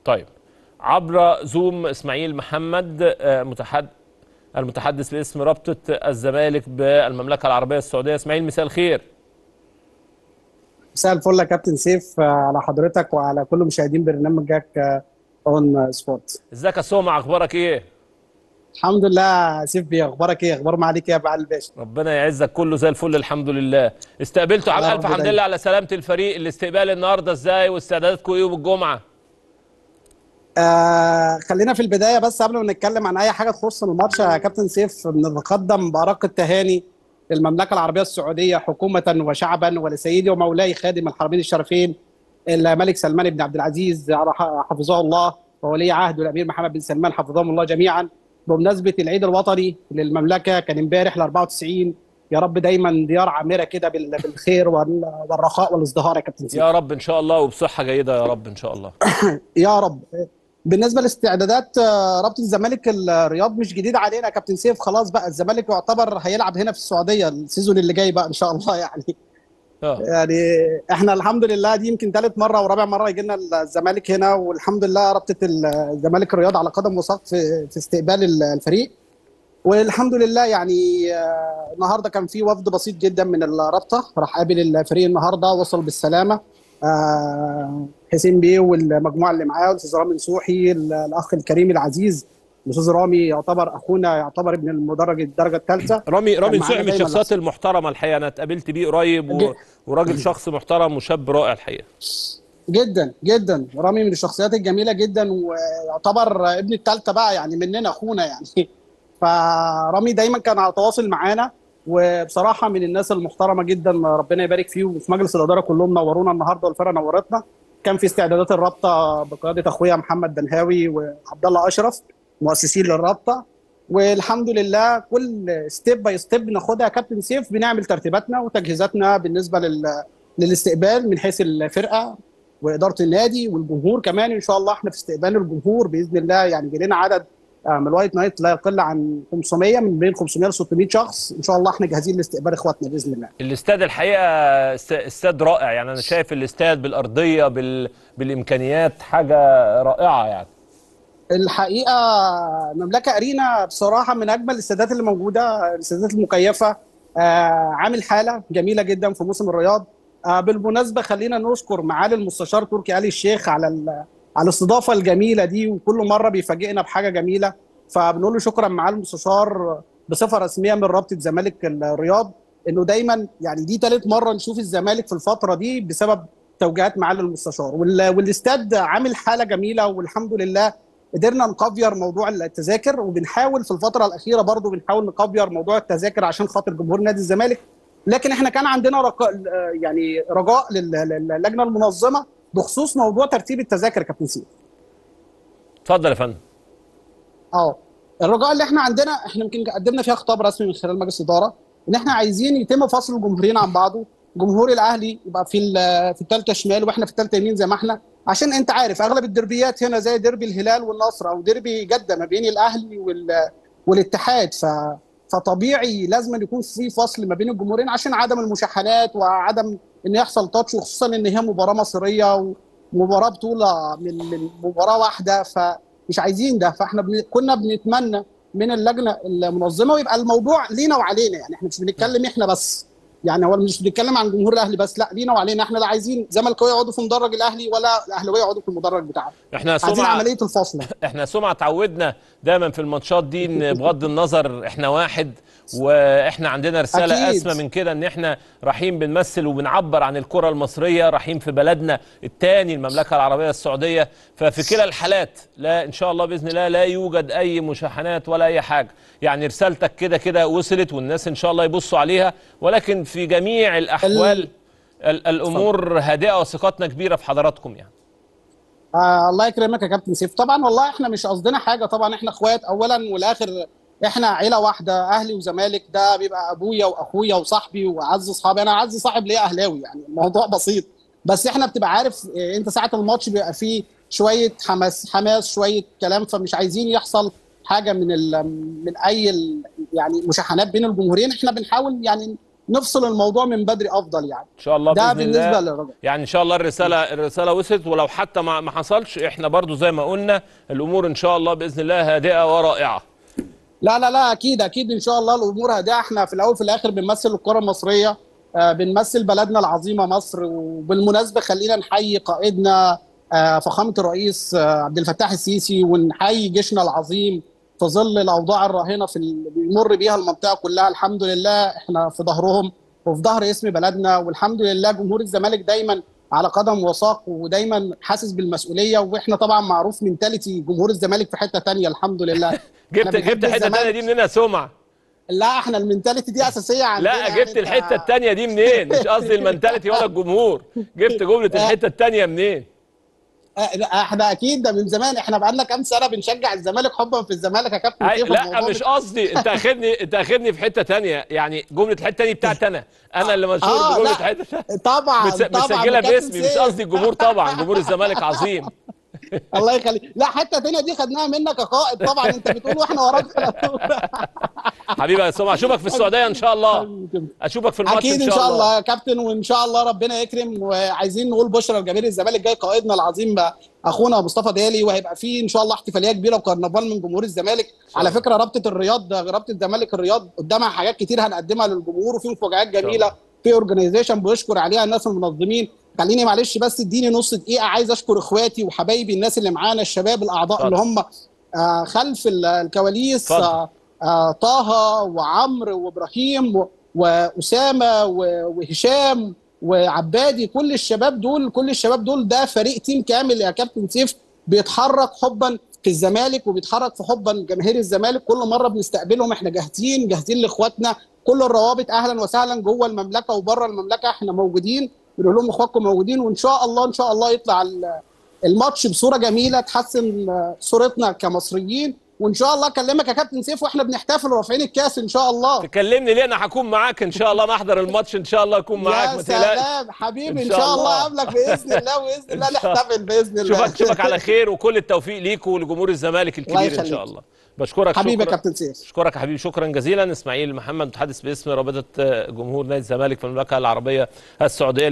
طيب عبر زوم اسماعيل محمد آه، متحد المتحدث باسم رابطه الزمالك بالمملكه العربيه السعوديه اسماعيل مساء الخير مساء الفل يا كابتن سيف آه، على حضرتك وعلى كل مشاهدين برنامجك اون سبورت ازيك يا سومع اخبارك ايه الحمد لله سيف بيه اخبارك ايه اخبار معاليك يا بعل الباشا ربنا يعزك كله زي الفل الحمد لله استقبلتوا يا على رب الف حمد دايما. لله على سلامه الفريق الاستقبال النهارده ازاي واستعداداتكم ايه بالجمعه آه خلينا في البدايه بس قبل ما نتكلم عن اي حاجه تخص الماتش يا كابتن سيف بنتقدم بارق التهاني للمملكه العربيه السعوديه حكومه وشعبا ولسيدي ومولاي خادم الحرمين الشريفين الملك سلمان بن عبد العزيز حفظه الله وولي عهده الامير محمد بن سلمان حفظهم الله جميعا بمناسبه العيد الوطني للمملكه كان امبارح ال 94 يا رب دايما ديار عامره كده بال- بالخير وال- والرخاء والازدهار يا كابتن سيف يا رب ان شاء الله وبصحه جيده يا رب ان شاء الله يا رب بالنسبه لاستعدادات آه، رابطه الزمالك الرياض مش جديد علينا يا كابتن سيف خلاص بقى الزمالك يعتبر هيلعب هنا في السعوديه السيزون اللي جاي بقى ان شاء الله يعني اه يعني احنا الحمد لله دي يمكن ثالث مره ورابع مره يجي لنا الزمالك هنا والحمد لله رابطه الزمالك الرياض على قدم وساق في في استقبال الفريق والحمد لله يعني آه، النهارده كان في وفد بسيط جدا من الرابطه راح قابل الفريق النهارده وصل بالسلامه آه، حسين بيه والمجموعه اللي معاه الاستاذ رامي نصوحي ال- الاخ الكريم العزيز الاستاذ رامي يعتبر اخونا يعتبر ابن المدرج الدرجه الثالثه رامي رامي كان نصوحي معانا من دايماً الشخصيات المحترمه الحقيقه انا اتقابلت بيه قريب و... ج- وراجل شخص محترم وشاب رائع الحقيقه جدا جدا رامي من الشخصيات الجميله جدا ويعتبر ابن الثالثه بقى يعني مننا اخونا يعني فرامي دايما كان على تواصل معانا وبصراحه من الناس المحترمه جدا ربنا يبارك فيه وفي مجلس الاداره كلهم نورونا النهارده والفرقه نورتنا كان في استعدادات الرابطه بقياده اخويا محمد دنهاوي وعبد الله اشرف مؤسسين للرابطه والحمد لله كل ستيب باي ستيب ناخدها يا كابتن سيف بنعمل ترتيباتنا وتجهيزاتنا بالنسبه لل للاستقبال من حيث الفرقه واداره النادي والجمهور كمان ان شاء الله احنا في استقبال الجمهور باذن الله يعني جاي لنا عدد آه، من الوايت نايت لا يقل عن 500 من بين 500 ل 600 شخص ان شاء الله احنا جاهزين لاستقبال اخواتنا باذن الله الاستاد الحقيقه است- استاد رائع يعني انا شايف الاستاد بالارضيه بال... بالامكانيات حاجه رائعه يعني الحقيقه مملكه ارينا بصراحه من اجمل الاستادات اللي موجوده الاستادات المكيفه آه، عامل حاله جميله جدا في موسم الرياض آه، بالمناسبه خلينا نشكر معالي المستشار تركي آل الشيخ على ال- على الاستضافه الجميله دي وكل مره بيفاجئنا بحاجه جميله فبنقول له شكرا معالي المستشار بصفه رسميه من رابطه زمالك الرياض انه دايما يعني دي ثالث مره نشوف الزمالك في الفتره دي بسبب توجيهات معالي المستشار وال- والاستاد عامل حاله جميله والحمد لله قدرنا نقفير موضوع التذاكر وبنحاول في الفتره الاخيره برضو بنحاول نقفير موضوع التذاكر عشان خاطر جمهور نادي الزمالك لكن احنا كان عندنا رقاء يعني رجاء لل- لل- للجنه المنظمه بخصوص موضوع ترتيب التذاكر يا كابتن سيف اتفضل يا فندم اه الرجاء اللي احنا عندنا احنا يمكن قدمنا فيها خطاب رسمي من خلال مجلس الاداره ان احنا عايزين يتم فصل الجمهورين عن بعضه جمهور الاهلي يبقى في ال- في الثالثه شمال واحنا في الثالثه يمين زي ما احنا عشان انت عارف اغلب الدربيات هنا زي ديربي الهلال والنصر او ديربي جده ما بين الاهلي وال والاتحاد ف فطبيعي لازم يكون في فصل ما بين الجمهورين عشان عدم المشاحنات وعدم ان يحصل تاتش وخصوصا ان هي مباراه مصريه ومباراه بطوله من من مباراه واحده فمش عايزين ده فاحنا بن... كنا بنتمنى من اللجنه المنظمه ويبقى الموضوع لينا وعلينا يعني احنا مش بنتكلم احنا بس يعني هو مش بنتكلم عن جمهور الاهلي بس لا لينا وعلينا احنا لا عايزين زملكاويه يقعدوا في مدرج الاهلي ولا الاهلاويه يقعدوا في المدرج بتاعهم احنا عايزين سمعه عمليه الفصل احنا سمعه اتعودنا دايما في الماتشات دي ان بغض النظر احنا واحد واحنا عندنا رساله أكيد. اسمى من كده ان احنا رايحين بنمثل وبنعبر عن الكره المصريه رايحين في بلدنا الثاني المملكه العربيه السعوديه ففي كلا الحالات لا ان شاء الله باذن الله لا يوجد اي مشاحنات ولا اي حاجه يعني رسالتك كده كده وصلت والناس ان شاء الله يبصوا عليها ولكن في جميع الاحوال ال- الامور هادئه وثقتنا كبيره في حضراتكم يعني آه الله يكرمك يا كابتن سيف طبعا والله احنا مش قصدنا حاجه طبعا احنا اخوات اولا والاخر احنا عيله واحده اهلي وزمالك ده بيبقى ابويا واخويا وصاحبي واعز اصحابي انا اعز صاحب ليا اهلاوي يعني الموضوع بسيط بس احنا بتبقى عارف اه، انت ساعه الماتش بيبقى فيه شويه حماس حماس شويه كلام فمش عايزين يحصل حاجه من ال من اي ال يعني مشاحنات بين الجمهورين احنا بنحاول يعني نفصل الموضوع من بدري افضل يعني ان شاء الله ده باذن بالنسبه الله للرجل يعني ان شاء الله الرساله الرساله وصلت ولو حتى ما ما حصلش احنا برضو زي ما قلنا الامور ان شاء الله باذن الله هادئه ورائعه لا لا لا اكيد اكيد ان شاء الله الامور هادئه احنا في الاول في الاخر بنمثل الكره المصريه آه، بنمثل بلدنا العظيمه مصر وبالمناسبه خلينا نحيي قائدنا آه، فخامه الرئيس آه، عبد الفتاح السيسي ونحيي جيشنا العظيم في ظل الاوضاع الراهنه في اللي بيمر بيها المنطقه كلها الحمد لله احنا في ظهرهم وفي ظهر اسم بلدنا والحمد لله جمهور الزمالك دايما على قدم وساق ودايما حاسس بالمسؤوليه واحنا طبعا معروف منتاليتي جمهور الزمالك في حته تانية الحمد لله جبت إحنا بنحب جبت الحته الزمالك. الثانيه دي منين يا سمعه لا احنا المنتاليتي دي اساسيه عندنا لا يعني جبت انت- الحته الثانيه دي منين مش قصدي المنتاليتي ولا الجمهور جبت جمله الحته الثانيه منين اه، لا، احنا اكيد ده من زمان احنا بقالنا كام سنه بنشجع الزمالك حبا في الزمالك يا كابتن أي سيف لا الموضوع مش قصدي انت اخدني انت اخدني في حته تانية يعني جمله الحته الثانيه بتاعتي انا انا اللي مشهور آه، بجمله لا. الحته طبعا متس- طبعا مسجله يا كابتن باسمي مش سيف. قصدي الجمهور طبعا جمهور الزمالك عظيم الله يخليك لا حته تانية دي خدناها منك يا قائد طبعا انت بتقول واحنا وراك على طول. حبيبي يا سمعه اشوفك في السعوديه ان شاء الله اشوفك في الماتش اكيد ان شاء الله يا كابتن وان شاء الله ربنا يكرم وعايزين نقول بشرى لجماهير الزمالك جاي قائدنا العظيم بقى اخونا مصطفى دالي وهيبقى فيه ان شاء الله احتفاليه كبيره وكرنفال من جمهور الزمالك على فكره رابطه الرياض رابطه الزمالك الرياض قدامها حاجات كتير هنقدمها للجمهور وفي مفاجآت جميله في اورجانيزيشن بيشكر عليها الناس المنظمين خليني معلش بس اديني نص دقيقه عايز اشكر اخواتي وحبايبي الناس اللي معانا الشباب الاعضاء اتفضل. اللي هم آه، خلف ال- الكواليس اتفضل. آه، آه، طه وعمرو وابراهيم و- واسامه و- وهشام وعبادي كل الشباب دول كل الشباب دول ده فريق تيم كامل يا كابتن سيف بيتحرك حبا في الزمالك وبيتحرك في حبا جماهير الزمالك كل مره بنستقبلهم احنا جاهزين جاهزين لاخواتنا كل الروابط اهلا وسهلا جوه المملكه وبره المملكه احنا موجودين بنقول لهم اخواتكم موجودين وان شاء الله ان شاء الله يطلع ال- الماتش بصوره جميله تحسن آه، صورتنا كمصريين وان شاء الله اكلمك يا كابتن سيف واحنا بنحتفل ورافعين الكاس ان شاء الله تكلمني ليه انا هكون معاك ان شاء الله محضر الماتش ان شاء الله اكون معاك يا ما تقلقش سلام حبيبي إن ان شاء شاء الله الله. اقابلك باذن الله باذن الله إن شاء- نحتفل باذن الله اشوفك اشوفك على خير وكل التوفيق ليك ولجمهور الزمالك الكبير ان يخليك. شاء الله بشكرك حبيبي يا شكرا كابتن سيف اشكرك يا حبيبي شكرا جزيلا اسماعيل محمد متحدث باسم رابطه جمهور نادي الزمالك في المملكه العربيه السعوديه